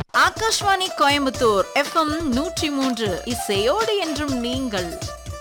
Akashvani Coimbatore FM நூற்றி மூன்று இசையோடு என்றும் நீங்கள்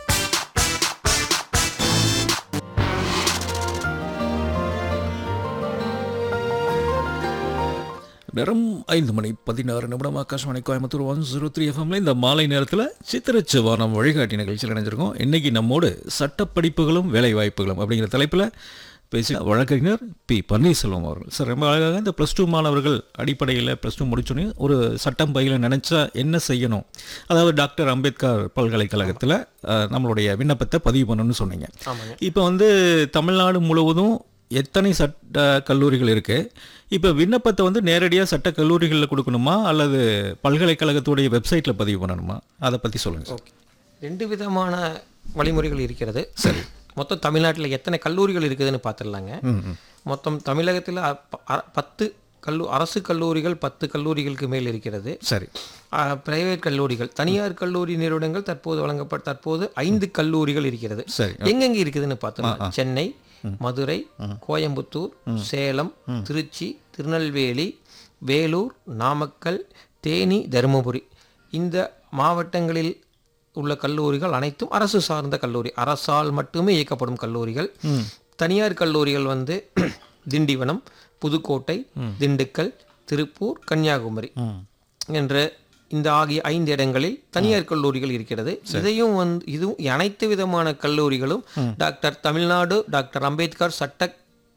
நேரம் ஐந்து மணி பதினாறு நிமிடம் Akashvani Coimbatore one zero three எஃப்எம்ல இந்த மாலை நேரத்தில் சித்திரச்சுவானம் வழிகாட்டி நிகழ்ச்சியில் இணைஞ்சிருக்கோம் இன்னைக்கு நம்மோடு சட்ட படிப்புகளும் வேலை வாய்ப்புகளும் அப்படிங்கிற தலைப்பில் பேசி வழக்கறிஞர் பி பன்னீர்செல்வம் அவர்கள் சார் ரொம்ப அழகாக இந்த ப்ளஸ் டூ மாணவர்கள் அடிப்படையில் ப்ளஸ் டூ முடிச்சோன்னே ஒரு சட்டம் பையில நினச்சா என்ன செய்யணும் அதாவது டாக்டர் அம்பேத்கர் பல்கலைக்கழகத்தில் அஹ், நம்மளுடைய விண்ணப்பத்தை பதிவு பண்ணணும்னு சொன்னீங்க இப்போ வந்து தமிழ்நாடு முழுவதும் எத்தனை சட்ட கல்லூரிகள் இருக்குது இப்போ விண்ணப்பத்தை வந்து நேரடியாக சட்ட கல்லூரிகளில் கொடுக்கணுமா அல்லது பல்கலைக்கழகத்துடைய வெப்சைட்டில் பதிவு பண்ணணுமா அதை பற்றி சொல்லுங்கள் சார் ஓகே ரெண்டு விதமான வழிமுறைகள் இருக்கிறது சரி மொத்தம் தமிழ்நாட்டில் எத்தனை கல்லூரிகள் இருக்குதுன்னு பார்த்துடலாங்க மொத்தம் தமிழகத்தில் அ- அ- பத்து கல்லூ அரசு கல்லூரிகள் பத்து கல்லூரிகளுக்கு மேல் இருக்கிறது சரி பிரைவேட் கல்லூரிகள் தனியார் கல்லூரி நிறுவனங்கள் தற்போது வழங்கப்பட்ட தற்போது ஐந்து கல்லூரிகள் இருக்கிறது சரி எங்கெங்க இருக்குதுன்னு பார்த்தோம்னா சென்னை மதுரை கோயம்புத்தூர் சேலம் திருச்சி திருநெல்வேலி வேலூர் நாமக்கல் தேனி தருமபுரி இந்த மாவட்டங்களில் உள்ள கல்லூரிகள் அனைத்தும் அரசு சார்ந்த கல்லூரி அரசால் மட்டுமே இயக்கப்படும் கல்லூரிகள் தனியார் கல்லூரிகள் வந்து திண்டிவனம் புதுக்கோட்டை திண்டுக்கல் திருப்பூர் கன்னியாகுமரி என்ற இந்த ஆகிய ஐந்து இடங்களில் தனியார் கல்லூரிகள் இருக்கிறது இதையும் வந்து இதுவும் அனைத்து விதமான கல்லூரிகளும் டாக்டர் தமிழ்நாடு டாக்டர் அம்பேத்கர் சட்ட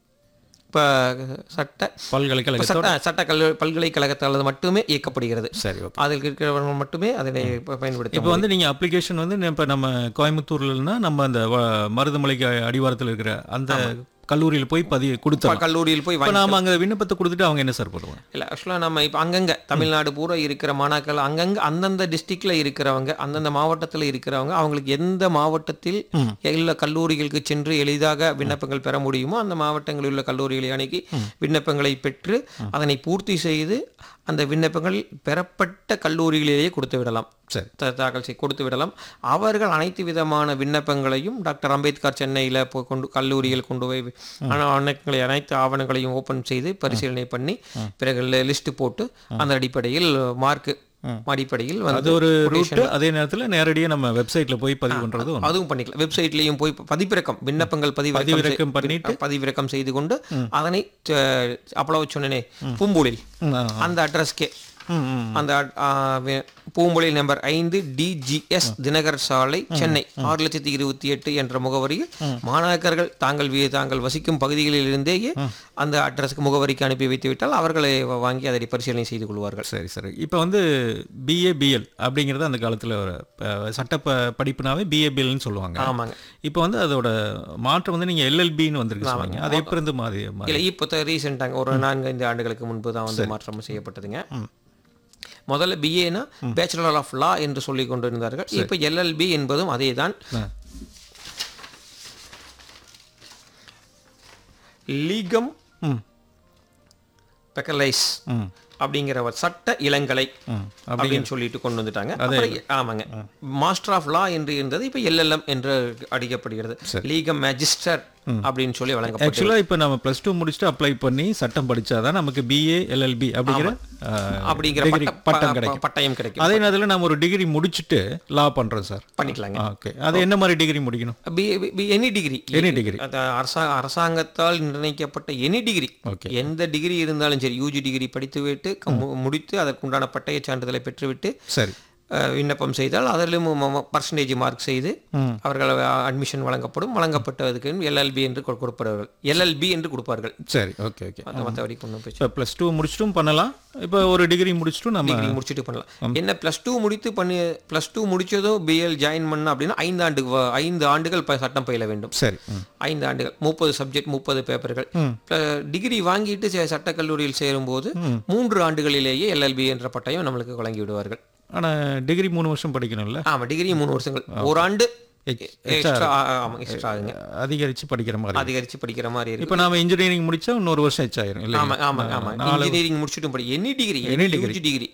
ப- சட்ட பல்கலைக்கழக சட்ட சட்ட கல்லூரி பல்கலைக்கழகத்தால் மட்டுமே இயக்கப்படுகிறது சரி ஓகே அதில் இருக்கிறவர்கள் மட்டுமே அதனை ப- பயன்படுத்த இப்போ வந்து நீங்கள் அப்ளிகேஷன் வந்து இப்போ நம்ம கோயம்புத்தூர்லன்னா நம்ம அந்த வ- மருதமலைக்கு அடிவாரத்தில் இருக்கிற அந்த கல்லூரியில் போய் பதிவு முடியும். கொடுத்தோம் கல்லூரியில் போய் இப்போ வாங்கி நாம அங்கே விண்ணப்பத்தை கொடுத்துட்டு அவங்க என்ன சார் பண்ணுவாங்க இல்லை ஆக்சுவலாக நம்ம இப்போ அங்கங்கே தமிழ்நாடு பூரா இருக்கிற மாணாக்கள் அங்கங்கே அந்தந்த டிஸ்ட்ரிக்டில் இருக்கிறவங்க அந்தந்த மாவட்டத்தில் இருக்கிறவங்க அவங்களுக்கு எந்த மாவட்டத்தில் எல்லா கல்லூரிகளுக்கு சென்று எளிதாக விண்ணப்பங்கள் பெற முடியுமோ அந்த மாவட்டங்களில் உள்ள கல்லூரிகளை அணுகி விண்ணப்பங்களை பெற்று அதனை பூர்த்தி செய்து அந்த விண்ணப்பங்கள் பெறப்பட்ட கல்லூரிகளிலேயே கொடுத்து விடலாம் சரி. த- தாக்கல் செய்து கொடுத்து விடலாம் அவர்கள் அனைத்து விதமான விண்ணப்பங்களையும் டாக்டர் அம்பேத்கர் சென்னையில் போய் கொண்டு கல்லூரியில் கொண்டு போய் ஆவணங்களை அனைத்து ஆவணங்களையும் ஓப்பன் செய்து பரிசீலனை பண்ணி பிறகு லிஸ்ட் போட்டு அந்த அடிப்படையில் மார்க் அடிப்படையில் அது வந்து ஒரு ரூட்டு அதே நேரத்தில் நேரடியாக நம்ம வெப்சைட்டில் போய் பதிவு பண்ணுறது ஒன்று அதுவும் பண்ணிக்கலாம் வெப்சைட்லேயும் போய் பதிவிறக்கம் விண்ணப்பங்கள் பதிவிறக்கம் பதிவிறக்கம் செய்- பண்ணிட்டு? பதிவிறக்கம் செய்து கொண்டு அதனை அப்பளவு சொன்னேனே பூம்புலில் அந்த அட்ரஸ்க்கே ம் ம் அந்த அட்- ஆ, வே- பூம்பொழி நம்பர் ஐந்து டிஜிஎஸ் தினகர் சாலை சென்னை ஆறு லட்சத்தி இருபத்தி எட்டு என்ற முகவரியில் மாணாக்கர்கள் தாங்கள் வீ- தாங்கள் வசிக்கும் பகுதிகளில் இருந்தேயே அந்த அட்ரஸ்க்கு முகவரிக்கு அனுப்பி வைத்து விட்டால் அவர்களை வ- வாங்கி அதை பரிசீலனை செய்து கொள்வார்கள் சரி சரி இப்போ வந்து பிஏ பிஎல் அப்படிங்கிறது அந்த காலத்தில் ஒரு அஹ், சட்ட ப படிப்புனாவே பிஏ பிஎல்னு சொல்லுவாங்க ஆமாங்க இப்போ வந்து அதோட மாற்றம் வந்து நீங்கள் எல்எல்பின்னு வந்திருக்கு சொல்லுவாங்க அது எப்போ இருந்து மாறி மாறி இல்லை இப்போ ரீசெண்டாங்க ஒரு நான்கு ஐந்து ஆண்டுகளுக்கு முன்பு தான் வந்து மாற்றம் செய்யப்பட்டதுங்க முதல்ல பிஏனா பேச்சுலர் ஆஃப் லா என்று சொல்லி கொண்டிருந்தார்கள் இப்போ எல்எல்பி என்பதும் அதே தான் லீகம் ம் பெக்கலைஸ் ம் அப்படிங்கிற ஒரு சட்ட இளங்கலை ம் அப்படின்னு சொல்லிட்டு கொண்டு வந்துட்டாங்க அப்புறம் ஆமாங்க மாஸ்டர் ஆஃப் லா என்று இருந்தது இப்போ எல்எல்எம் என்று அடிக்கப்படுகிறது லீகம் மேஜிஸ்டர் அப்படின்னு சொல்லி வழங்கப்பட்டது ஆக்சுவலாக இப்போ நம்ம ப்ளஸ் டூ முடிச்சுட்டு அப்ளை பண்ணி சட்டம் படிச்சாதான் நமக்கு பிஏ எல்எல்பி அப்படிங்கிற அஹ், அப்படிங்கிற degree பட்ட- பட்டம் ப- கிடைக்கும் பட்டயம் கிடைக்கும் அதே நேரத்தில் நம்ம ஒரு டிகிரி முடிச்சுட்டு லா பண்ணுறோம் சார் பண்ணிக்கலாங்க ஓகே அது என்ன மாதிரி டிகிரி முடிக்கணும் எனி டிகிரி Any degree. அரசா அரசாங்கத்தால் நிர்ணயிக்கப்பட்ட எனி டிகிரி Okay. எந்த டிகிரி இருந்தாலும் சரி யூஜி டிகிரி படித்துவிட்டு க- மு- முடித்து அதற்குண்டான பட்டய சான்றிதழை பெற்றுவிட்டு சரி அஹ், விண்ணப்பம் செய்தால் அதிலும் பர்சன்டேஜ் மார்க் செய்து அவர்கள் அட்மிஷன் வழங்கப்படும் வழங்கப்பட்டதுக்கு எல்எல்பி என்று கொ- கொடுப்பார்கள் எல்எல்பி என்று கொடுப்பார்கள் சரி ஓகே ஓகே அந்த மற்றபடி கொண்டு போய் இப்போ ப்ளஸ் டூ முடிச்சிட்டும் பண்ணலாம் இப்போ ஒரு டிகிரி முடிச்சிட்டும் நம்ம டிகிரி முடிச்சுட்டு பண்ணலாம் என்ன ப்ளஸ் டூ முடித்து பண்ணி ப்ளஸ் டூ முடிச்சதும் பிஎல் ஜாயின் பண்ண அப்படின்னா ஐந்து ஆண்டு வ- ஐந்து ஆண்டுகள் ப- சட்டம் பயில வேண்டும் சரி ம் ஐந்து ஆண்டுகள் முப்பது சப்ஜெக்ட் முப்பது பேப்பர்கள் டிகிரி வாங்கிட்டு சே- சட்டக் கல்லூரியில் சேரும்போது மூன்று ஆண்டுகளிலேயே எல்எல்பி என்ற பட்டயம் நம்மளுக்கு வழங்கி விடுவார்கள் ஆனால் டிகிரி மூணு வருஷம் படிக்கணும்ல ஆமா டிகிரி மூணு வருஷங்கள் ஒரு ஆண்டு எக்ஸ்ட்ரா ஆமாம் எக்ஸ்ட்ரா ஆகுங்க அதிகரித்து படிக்கிற மாதிரி அதிகரித்து படிக்கிற மாதிரி இருக்கு இப்போ நாம இன்ஜினியரிங் முடிச்சா இன்னொரு வருஷம் எச் ஆயிரும் இல்லை ஆமாம் ஆமாம் ஆமாம் இன்ஜினியரிங் முடிச்சுட்டும் படி any degree any UG degree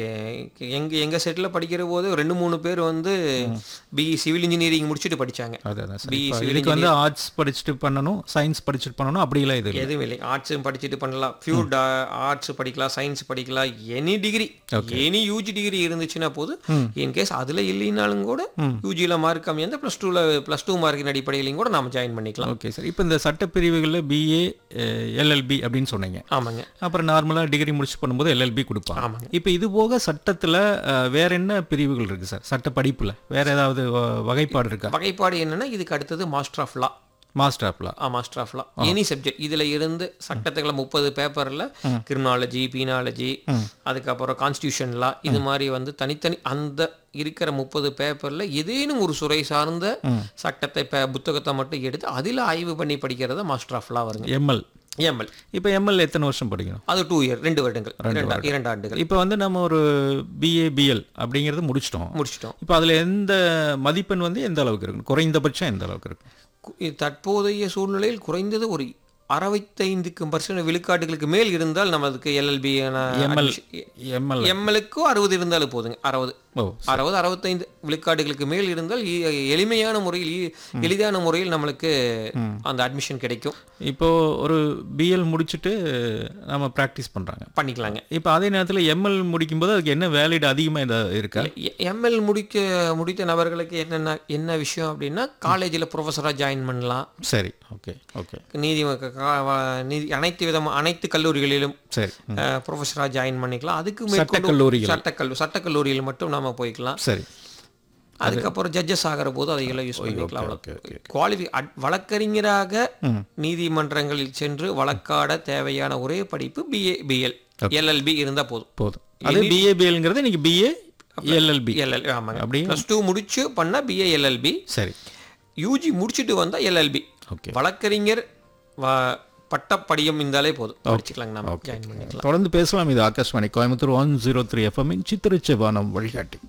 எங்க எங்க செட்டில் படிக்கிற போது ரெண்டு மூணு பேர் வந்து பிஇ சிவில் இன்ஜினியரிங் முடிச்சுட்டு படிச்சாங்க அதான் அதான் சரி. BE இப்ப civil இதுக்கு வந்து ஆர்ட்ஸ் படிச்சுட்டு பண்ணணும் சயின்ஸ் படிச்சுட்டு பண்ணணும் அப்படிலாம் இது இல்லை எதுவும் இல்லை ஆர்ட்ஸும் படிச்சுட்டு பண்ணலாம் பியூர் ஆர்ட்ஸ் படிக்கலாம் சயின்ஸ் படிக்கலாம் any degree any UG degree இருந்துச்சுன்னா போது இன்கேஸ் அதில் இல்லைனாலும் கூட யூஜியில் மார்க் கம்மியாக இருந்தால் ப்ளஸ் டூவில் ப்ளஸ் டூ மார்க்கின் அடிப்படையிலையும் கூட நாம ஜாயின் பண்ணிக்கலாம் ஓகே சார் இப்போ இந்த சட்டப்பிரிவுகளில் பிஏ எல்எல்பி அப்படின்னு சொன்னீங்க ஆமாங்க அப்புறம் நார்மலாக டிகிரி முடிச்சு பண்ணும்போது எல்எல்பி கொடுப்பாங்க ஆமாங்க. இப்போ இது போக சட்டத்தில் வேற என்ன பிரிவுகள் இருக்குது சார் சட்ட படிப்பில் வேற ஏதாவது வ- வகைப்பாடு இருக்கா வகைப்பாடு என்னன்னா இதுக்கு அடுத்தது master of law master of law master of law any subject இதுல இருந்து சட்டத்துக்குள்ள முப்பது பேப்பர்ல கிரிமினாலஜி பீனாலஜி அதுக்கப்புறம் கான்ஸ்டியூஷன் லா இது மாதிரி வந்து தனித்தனி அந்த இருக்கிற முப்பது பேப்பர்ல ஏதேனும் ஒரு துறை சார்ந்த சட்டத்தை பே- புத்தகத்தை மட்டும் எடுத்து அதில் ஆய்வு பண்ணி படிக்கிறது மாஸ்டர் ஆஃப் லா வருங்க எம்எல் எம்எல் இப்போ எம்எல் எத்தனை வருஷம் படிக்கணும் அது டூ இயர் ரெண்டு வருடங்கள் இரண்டு இரண்டு ஆண்டுகள் இப்போ வந்து நம்ம ஒரு பிஏ பிஎல் அப்படிங்கிறது முடிச்சிட்டோம் முடிச்சிட்டோம் இப்போ அதில் எந்த மதிப்பெண் வந்து எந்த அளவுக்கு இருக்கும் குறைந்தபட்சம் எந்த அளவுக்கு இருக்கும் கு- தற்போதைய சூழ்நிலையில் குறைந்தது ஒரு அறுபத்தைந்துக்கு பர்சன்ட் விழுக்காட்டுகளுக்கு மேல் இருந்தால் நம்மளுக்கு எல்எல்பி எம்எல் எம்எல் எம்எல்க்கும் அறுபது இருந்தாலும் போதுங்க அறுபது ஓ அறுபது அறுபத்தைந்து விழுக்காடுகளுக்கு மேல் இருந்தால் எ- எளிமையான முறையில் எ- எளிதான முறையில் நம்மளுக்கு அந்த அட்மிஷன் கிடைக்கும் இப்போ ஒரு பிஎல் முடிச்சுட்டு நம்ம ப்ராக்டிஸ் பண்ணுறாங்க பண்ணிக்கலாங்க இப்போ அதே நேரத்தில் எம்எல் முடிக்கும்போது அதுக்கு என்ன வேலிட் அதிகமாக ஏதாவது இருக்கா எம்எல் முடிக்க முடித்த நபர்களுக்கு என்னென்ன என்ன விஷயம் அப்படின்னா காலேஜில் ப்ரொஃபஸராக ஜாயின் பண்ணலாம் சரி ஓகே ஓகே நீதி க- க- வ- நீதி அனைத்து விதமான அனைத்து கல்லூரிகளிலும் சரி ப்ரொஃபஸராக ஜாயின் பண்ணிக்கலாம் அதுக்கு சட்டக்கல்லூரிகள். சட்டக்கல்லூ சட்டக்கல்லூரியில் மட்டும் நாம போய்க்கலாம் சரி அதுக்கப்புறம் ஜட்ஜஸ் ஆகிற போது அதையெல்லாம் யூஸ் பண்ணிக்கலாம் ஓகே, ஓகே, குவாலிஃபி வழக்கறிஞராக நீதிமன்றங்களில் சென்று வழக்காட தேவையான ஒரே படிப்பு பிஏ பிஎல் எல்எல்பி இருந்தா போதும் போதும் அது பிஏ பிஎல்ங்கிறது இன்னைக்கு பிஏ எல்எல்பி எல்எல் ஆமாங்க அப்படி? ப்ளஸ் டூ முடிச்சு பண்ணா பிஏ எல்எல்பி சரி யூஜி முடிச்சுட்டு வந்தா எல்எல்பி ஓகே வழக்கறிஞர் வ- பட்டப்படியம் இருந்தாலே போதும் படிச்சுக்கலாங்க நம்ம ஜாயின் பண்ணிக்கலாம் தொடர்ந்து பேசலாம் இது Akashvani Coimbatore one zero three எஃப்எம்மின் சித்திரச்செவானம் வழிகாட்டி